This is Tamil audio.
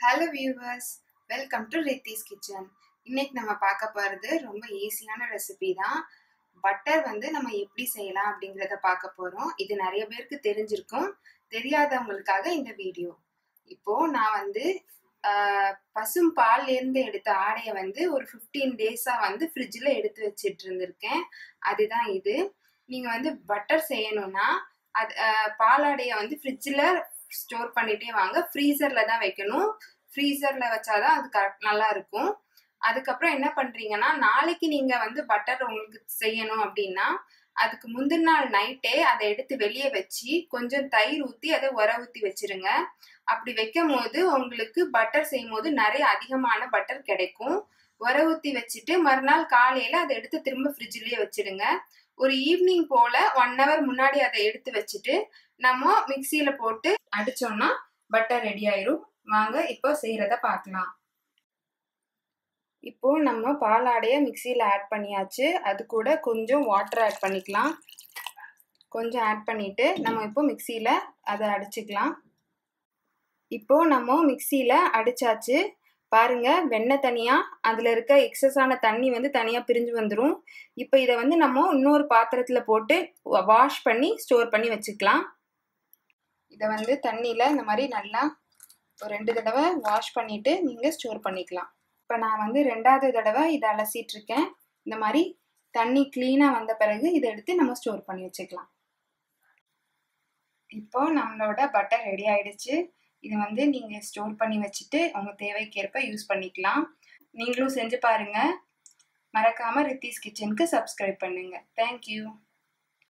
hello viewers welcome to Rithi's kitchen இன்னைக்கு நம்ம பார்க்க போகிறது ரொம்ப ஈஸியான ரெசிபி தான் பட்டர் வந்து நம்ம எப்படி செய்யலாம் அப்படிங்கிறத பார்க்க போகிறோம் இது நிறைய பேருக்கு தெரிஞ்சிருக்கும் தெரியாதவங்களுக்காக இந்த வீடியோ இப்போது நான் வந்து ஆஹ், பசும் பால்லேருந்து எடுத்த ஆடையை வந்து ஒரு ஃபிஃப்டீன் டேஸாக வந்து ஃப்ரிட்ஜில் எடுத்து வச்சிட்டு இருந்திருக்கேன் அதுதான் இது நீங்கள் வந்து பட்டர் செய்யணும்னா அது ஆஹ், பாலாடையை வந்து ஃப்ரிட்ஜில் ஸ்டோர் பண்ணிட்டே வாங்க ஃப்ரீசரில் தான் வைக்கணும் ஃப்ரீசரில் வச்சாதான் அது கரெக்ட் நல்லா இருக்கும் அதுக்கப்புறம் என்ன பண்ணுறீங்கன்னா நாளைக்கு நீங்கள் வந்து பட்டர் உங்களுக்கு செய்யணும் அப்படின்னா அதுக்கு முந்தின நாள் நைட்டே அதை எடுத்து வெளியே வச்சு கொஞ்சம் தயிர் ஊற்றி அதை உர ஊற்றி வச்சிருங்க அப்படி வைக்கும் போது உங்களுக்கு பட்டர் செய்யும் போது நிறைய அதிகமான பட்டர் கிடைக்கும் உர ஊற்றி வச்சுட்டு மறுநாள் காலையில் அதை எடுத்து திரும்ப ஃப்ரிட்ஜ்லேயே வச்சிடுங்க ஒரு ஈவினிங் போல் ஒன் ஹவர் முன்னாடி அதை எடுத்து வச்சுட்டு நம்ம மிக்சியில் போட்டு அடிச்சோம்னா பட்டர் ரெடி ஆயிரும் வாங்க இப்போ செய்கிறத பார்க்கலாம் இப்போ நம்ம பாலாடையை மிக்சியில் ஆட் பண்ணியாச்சு அது கூட கொஞ்சம் வாட்டர் ஆட் பண்ணிக்கலாம் கொஞ்சம் ஆட் பண்ணிட்டு நம்ம இப்போ மிக்சியில் அதை அடிச்சுக்கலாம் இப்போ நம்ம மிக்சியில் அடிச்சாச்சு பாருங்க வெண்ணெய் தனியாக அதில் இருக்க எக்ஸஸான தண்ணி வந்து தனியாக பிரிஞ்சு வந்துடும் இப்போ இதை வந்து நம்ம இன்னொரு பாத்திரத்தில் போட்டு வாஷ் பண்ணி ஸ்டோர் பண்ணி வச்சுக்கலாம் இதை வந்து தண்ணியில் இந்த மாதிரி நல்லா ஒரு ரெண்டு தடவை வாஷ் பண்ணிவிட்டு நீங்கள் ஸ்டோர் பண்ணிக்கலாம் இப்போ நான் வந்து ரெண்டாவது தடவை இதை அலசிட்டு இருக்கேன் இந்த மாதிரி தண்ணி க்ளீனாக வந்த பிறகு இதை எடுத்து நம்ம ஸ்டோர் பண்ணி வச்சுக்கலாம் இப்போ நம்மளோட பட்டர் ரெடி ஆயிடுச்சு இது வந்து நீங்கள் ஸ்டோர் பண்ணி வச்சுட்டு உங்கள் தேவைக்கேற்ப யூஸ் பண்ணிக்கலாம் நீங்களும் செஞ்சு பாருங்கள் மறக்காமல் ரித்தீஸ் கிச்சனுக்கு சப்ஸ்கிரைப் பண்ணுங்கள் தேங்க்யூ